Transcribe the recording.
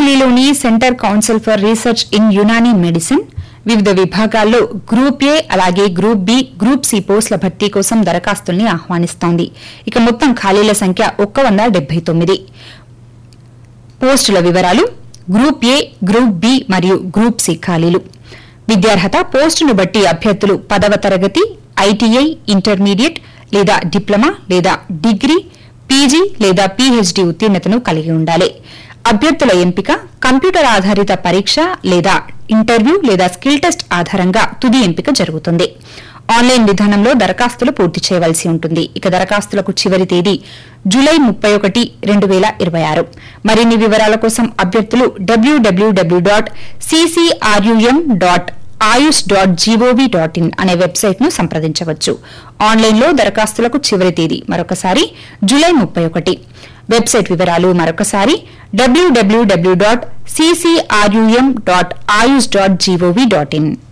న్యూఢిల్లీలోని centre council for research in Unani medicine వివిధ విభాగాల్లో గ్రూప్ ఏ అలాగే గ్రూప్ బి గ్రూప్ సి పోస్టుల భర్తీ కోసం దరఖాస్తుల్ని ఆహ్వానిస్తోంది ఇక మొత్తం ఖాళీల సంఖ్య ఒక్క వంద డెబ్బై తొమ్మిది పోస్టుల వివరాలు గ్రూప్ ఏ గ్రూప్ బి మరియు గ్రూప్ సి ఖాళీలు విద్యార్హత పోస్టును బట్టి అభ్యర్థులు పదవ తరగతి ఐటీఐ ఇంటర్మీడియట్ లేదా డిప్లొమా లేదా డిగ్రీ పీజీ లేదా పీహెచ్డీ ఉత్తీర్ణతను కలిగి ఉండాలి అభ్యర్థుల ఎంపిక కంప్యూటర్ ఆధారిత పరీక్ష లేదా ఇంటర్వ్యూ లేదా స్కిల్ టెస్ట్ ఆధారంగా తుది ఎంపిక జరుగుతుంది ఆన్లైన్ విధానంలో దరఖాస్తులు పూర్తి చేయవలసి ఉంటుంది ఇక దరఖాస్తులకు చివరి తేదీ జూలై ముప్పై ఒకటి రెండు వేల ఇరవై ఆరు మరిన్ని వివరాల కోసం అభ్యర్థులు WWW dot CCRUM dot Ayush dot GOV dot in అనే వెబ్సైట్ ను సంప్రదించవచ్చు ఆన్లైన్లో దరఖాస్తులకు చివరి తేదీ మరొకసారి జూలై ముప్పై ఒకటి వెబ్సైట్ వివరాలు మరొకసారి WWW dot CCRUM dot Ayush dot GOV dot in